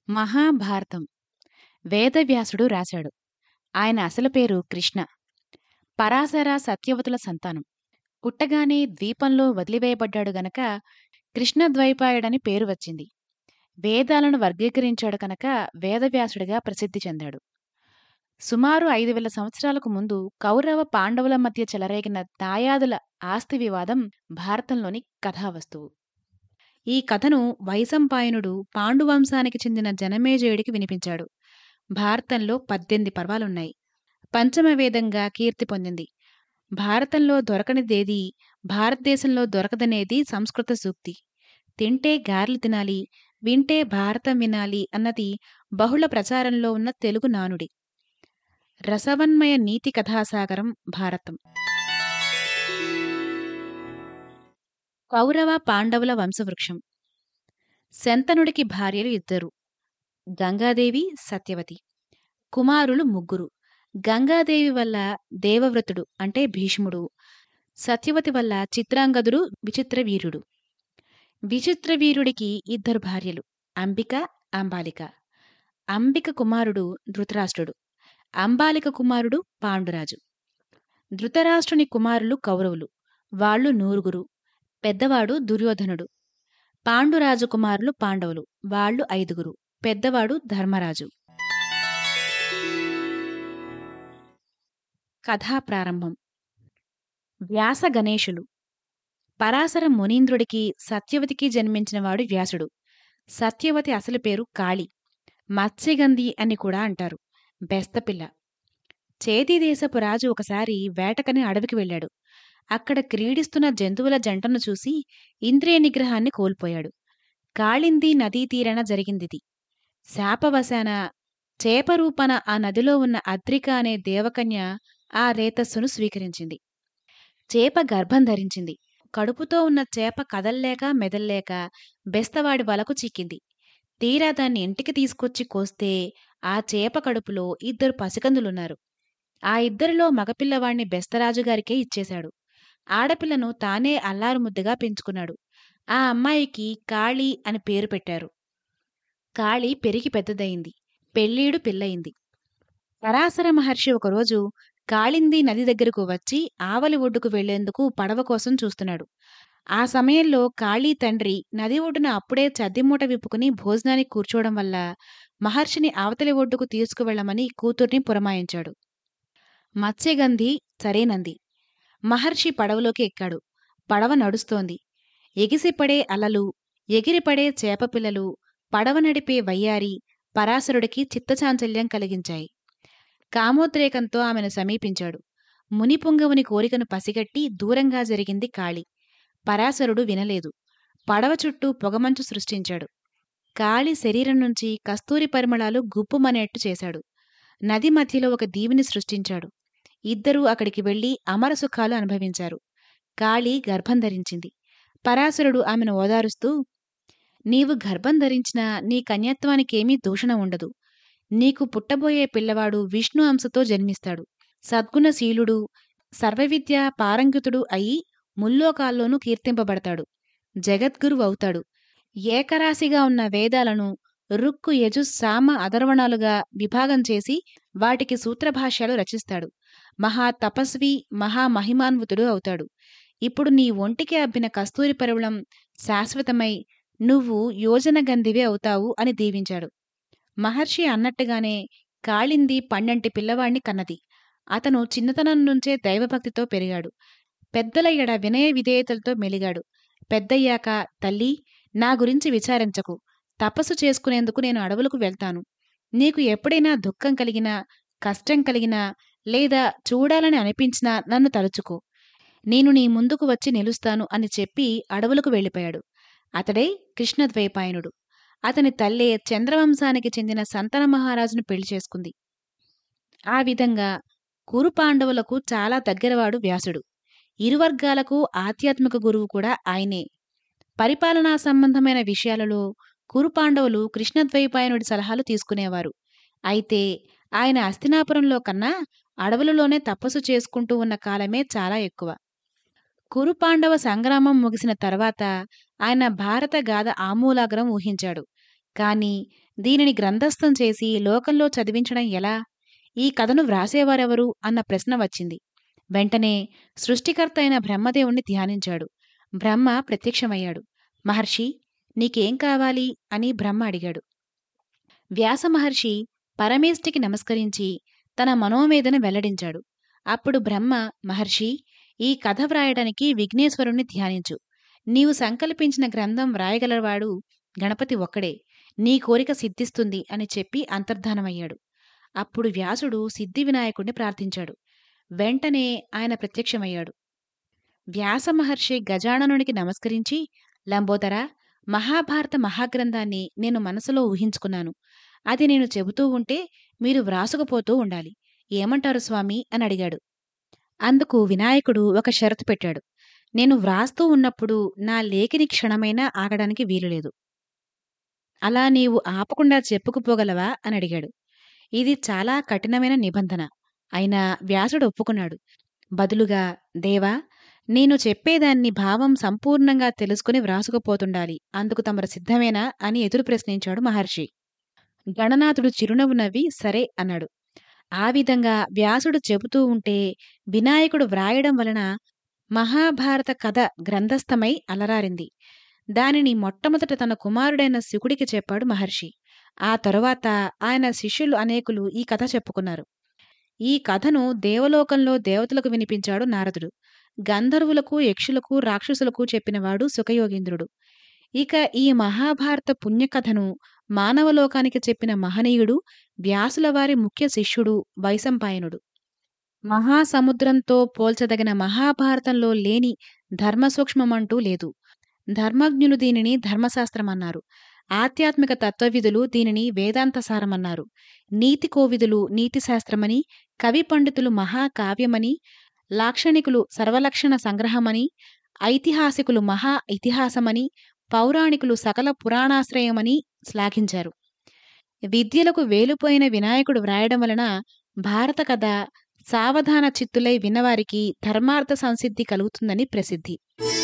మహాభారతం వేదవ్యాసుడు రాశాడు ఆయన అసలు పేరు కృష్ణ పరాశర సత్యవతుల సంతానం పుట్టగానే ద్వీపంలో వదిలివేయబడ్డాడు గనక కృష్ణద్వైపాయుడని పేరు వచ్చింది వేదాలను వర్గీకరించాడు కనుక వేదవ్యాసుడిగా ప్రసిద్ధి చెందాడు సుమారు ఐదు వేల సంవత్సరాలకు ముందు కౌరవ పాండవుల మధ్య చెలరేగిన దాయాదుల ఆస్తి వివాదం భారతంలోని కథావస్తువు ఈ కథను వైశంపాయనుడు పాండువంశానికి చెందిన జనమేజయుడికి వినిపించాడు భారతంలో పద్దెనిమిది పర్వాలున్నాయి పంచమవేదంగా కీర్తి పొందింది భారతంలో దొరకనిదేది భారతదేశంలో దొరకదనేది సంస్కృత సూక్తి తింటే గారెలు తినాలి వింటే భారతం వినాలి అన్నది బహుళ ప్రచారంలో ఉన్న తెలుగు నానుడి రసవన్మయ నీతి కథాసాగరం భారతం కౌరవ పాండవుల వంశవృక్షం శంతనుడికి భార్యలు ఇద్దరు గంగాదేవి సత్యవతి కుమారులు ముగ్గురు గంగాదేవి వల్ల దేవవ్రతుడు అంటే భీష్ముడు సత్యవతి వల్ల చిత్రాంగదుడు విచిత్రవీరుడు విచిత్రవీరుడికి ఇద్దరు భార్యలు అంబిక అంబాలిక అంబిక కుమారుడు ధృతరాష్ట్రుడు అంబాలిక కుమారుడు పాండురాజు ధృతరాష్ట్రుని కుమారులు కౌరవులు వాళ్ళు నూరుగురు పెద్దవాడు దుర్యోధనుడు పాండురాజు కుమారులు పాండవులు వాళ్ళు ఐదుగురు పెద్దవాడు ధర్మరాజు కథా ప్రారంభం వ్యాస గణేశులు పరాశర మునీంద్రుడికి సత్యవతికి జన్మించినవాడు వ్యాసుడు సత్యవతి అసలు పేరు కాళి మత్స్యగంధి అని కూడా అంటారు బెస్తపిల్ల చేతిదేశపు రాజు ఒకసారి వేటకని అడవికి వెళ్ళాడు అక్కడ క్రీడిస్తున్న జంతువుల జంటను చూసి ఇంద్రియ నిగ్రహాన్ని కోల్పోయాడు కాళింది నదీ తీరన జరిగిందిది శాపవశాన చేపరూపన ఆ నదిలో ఉన్న అద్రిక అనే దేవకన్య ఆ రేతస్సును స్వీకరించింది చేప గర్భం ధరించింది కడుపుతో ఉన్న చేప కదల్లేక మెదల్లేక బెస్తవాడి వలకు చిక్కింది తీరా దాన్ని ఇంటికి తీసుకొచ్చి కోస్తే ఆ చేప కడుపులో ఇద్దరు పసికందులున్నారు ఆ ఇద్దరిలో మగపిల్లవాణ్ణి బెస్తరాజుగారికే ఇచ్చేశాడు ఆడపిల్లను తానే అల్లారు ముద్దుగా పెంచుకున్నాడు ఆ అమ్మాయికి కాళీ అని పేరు పెట్టారు కాళీ పెరిగి పెద్దదయింది పెళ్ళీడు పిల్లయింది పరాశర మహర్షి ఒకరోజు కాళింది నది దగ్గరకు వచ్చి ఆవలి ఒడ్డుకు వెళ్లేందుకు పడవ కోసం చూస్తున్నాడు ఆ సమయంలో కాళీ తండ్రి నది ఒడ్డున అప్పుడే చద్దిమూట విప్పుకుని భోజనానికి కూర్చోవడం వల్ల మహర్షిని అవతలి ఒడ్డుకు తీసుకువెళ్లమని కూతుర్ని పురమాయించాడు మత్స్యగంధి సరేనంది మహర్షి పడవలోకి ఎక్కాడు పడవ నడుస్తోంది ఎగిసిపడే అలలు ఎగిరిపడే చేపపిల్లలు పడవ నడిపే వయ్యారి పరాశరుడికి చిత్తచాంచల్యం కలిగించాయి కామోద్రేకంతో ఆమెను సమీపించాడు మునిపుంగవుని కోరికను పసిగట్టి దూరంగా జరిగింది కాళి పరాశరుడు వినలేదు పడవ చుట్టూ పొగమంచు సృష్టించాడు కాళి శరీరం నుంచి కస్తూరి పరిమళాలు గుప్పుమనేట్టు చేశాడు నది మధ్యలో ఒక దీవిని సృష్టించాడు ఇద్దరూ అక్కడికి వెళ్లి అమర సుఖాలు అనుభవించారు కాళి గర్భం ధరించింది పరాశరుడు ఆమెను ఓదారుస్తూ నీవు గర్భం ధరించినా నీ కన్యత్వానికేమీ దూషణ ఉండదు నీకు పుట్టబోయే పిల్లవాడు విష్ణు అంశతో జన్మిస్తాడు సద్గుణశీలుడు సర్వవిద్య పారంగితుడు అయి ముల్లోకాల్లోనూ కీర్తింపబడతాడు జగద్గురు అవుతాడు ఏకరాశిగా ఉన్న వేదాలను రుక్కు యజు సామ అధర్వణాలుగా విభాగం చేసి వాటికి సూత్రభాష్యాలు రచిస్తాడు మహా తపస్వి మహామహిమాన్వితుడు అవుతాడు ఇప్పుడు నీ ఒంటికి అబ్బిన కస్తూరి పరిమళం శాశ్వతమై నువ్వు యోజన గంధివే అవుతావు అని దీవించాడు మహర్షి అన్నట్టుగానే కాళింది పన్నెంటి పిల్లవాణ్ణి కన్నది అతను చిన్నతనం నుంచే దైవభక్తితో పెరిగాడు పెద్దల ఎడ వినయ విధేయతలతో మెలిగాడు పెద్దయ్యాక తల్లి నా గురించి విచారించకు తపస్సు చేసుకునేందుకు నేను అడవులకు వెళ్తాను నీకు ఎప్పుడైనా దుఃఖం కలిగినా కష్టం కలిగినా లేదా చూడాలని అనిపించినా నన్ను తలుచుకో నేను నీ ముందుకు వచ్చి నిలుస్తాను అని చెప్పి అడవులకు వెళ్ళిపోయాడు అతడే కృష్ణద్వైపాయనుడు అతని తల్లే చంద్రవంశానికి చెందిన సంతన మహారాజును పెళ్లి చేసుకుంది ఆ విధంగా కురు పాండవులకు చాలా దగ్గరవాడు వ్యాసుడు ఇరు వర్గాలకు ఆధ్యాత్మిక గురువు కూడా ఆయనే పరిపాలనా సంబంధమైన విషయాలలో కురు పాండవులు కృష్ణద్వైపాయనుడి సలహాలు తీసుకునేవారు అయితే ఆయన అస్థినాపురంలో కన్నా అడవులలోనే తపస్సు చేసుకుంటూ ఉన్న కాలమే చాలా ఎక్కువ కురు పాండవ సంగ్రామం ముగిసిన తర్వాత ఆయన భారత గాథ ఆమూలాగ్రం ఊహించాడు కాని దీనిని గ్రంథస్థం చేసి లోకంలో చదివించడం ఎలా ఈ కథను వ్రాసేవారెవరు అన్న ప్రశ్న వచ్చింది వెంటనే సృష్టికర్త అయిన బ్రహ్మదేవుణ్ణి ధ్యానించాడు బ్రహ్మ ప్రత్యక్షమయ్యాడు మహర్షి నీకేం కావాలి అని బ్రహ్మ అడిగాడు వ్యాస మహర్షి పరమేష్టికి నమస్కరించి తన మనోవేదన వెల్లడించాడు అప్పుడు బ్రహ్మ మహర్షి ఈ కథ వ్రాయడానికి విఘ్నేశ్వరుణ్ణి ధ్యానించు నీవు సంకల్పించిన గ్రంథం వ్రాయగలవాడు గణపతి ఒక్కడే నీ కోరిక సిద్ధిస్తుంది అని చెప్పి అంతర్ధానమయ్యాడు అప్పుడు వ్యాసుడు సిద్ధి వినాయకుడిని ప్రార్థించాడు వెంటనే ఆయన ప్రత్యక్షమయ్యాడు వ్యాస మహర్షి గజాననునికి నమస్కరించి లంబోదర మహాభారత మహాగ్రంథాన్ని నేను మనసులో ఊహించుకున్నాను అది నేను చెబుతూ ఉంటే మీరు వ్రాసుకుపోతూ ఉండాలి ఏమంటారు స్వామి అని అడిగాడు అందుకు వినాయకుడు ఒక షరతు పెట్టాడు నేను వ్రాస్తూ ఉన్నప్పుడు నా లేఖిని క్షణమైనా ఆగడానికి వీలులేదు అలా నీవు ఆపకుండా చెప్పుకుపోగలవా అని అడిగాడు ఇది చాలా కఠినమైన నిబంధన అయినా వ్యాసుడు ఒప్పుకున్నాడు బదులుగా దేవా నేను చెప్పేదాన్ని భావం సంపూర్ణంగా తెలుసుకుని వ్రాసుకుపోతుండాలి అందుకు తమరు సిద్ధమేనా అని ఎదురు ప్రశ్నించాడు మహర్షి గణనాథుడు చిరునవ్వు నవ్వి సరే అన్నాడు ఆ విధంగా వ్యాసుడు చెబుతూ ఉంటే వినాయకుడు వ్రాయడం వలన మహాభారత కథ గ్రంథస్థమై అలరారింది దానిని మొట్టమొదట తన కుమారుడైన శుకుడికి చెప్పాడు మహర్షి ఆ తరువాత ఆయన శిష్యులు అనేకులు ఈ కథ చెప్పుకున్నారు ఈ కథను దేవలోకంలో దేవతలకు వినిపించాడు నారదుడు గంధర్వులకు యక్షులకు రాక్షసులకు చెప్పినవాడు సుఖయోగీంద్రుడు ఇక ఈ మహాభారత పుణ్యకథను మానవలోకానికి చెప్పిన మహనీయుడు వ్యాసుల వారి ముఖ్య శిష్యుడు వైశంపాయనుడు మహాసముద్రంతో పోల్చదగిన మహాభారతంలో లేని ధర్మసూక్ష్మమంటూ లేదు ధర్మజ్ఞులు దీనిని ధర్మశాస్త్రమన్నారు ఆధ్యాత్మిక తత్వవిధులు దీనిని వేదాంతసారమన్నారు నీతి కోవిదులు నీతిశాస్త్రమని కవి పండితులు మహాకావ్యమని లాక్షణికులు సర్వలక్షణ సంగ్రహమని ఐతిహాసికులు మహా ఇతిహాసమని పౌరాణికులు సకల పురాణాశ్రయమని శ్లాఘించారు విద్యలకు వేలుపోయిన వినాయకుడు వ్రాయడం వలన భారత కథ సావధాన చిత్తులై విన్నవారికి ధర్మార్థ సంసిద్ధి కలుగుతుందని ప్రసిద్ధి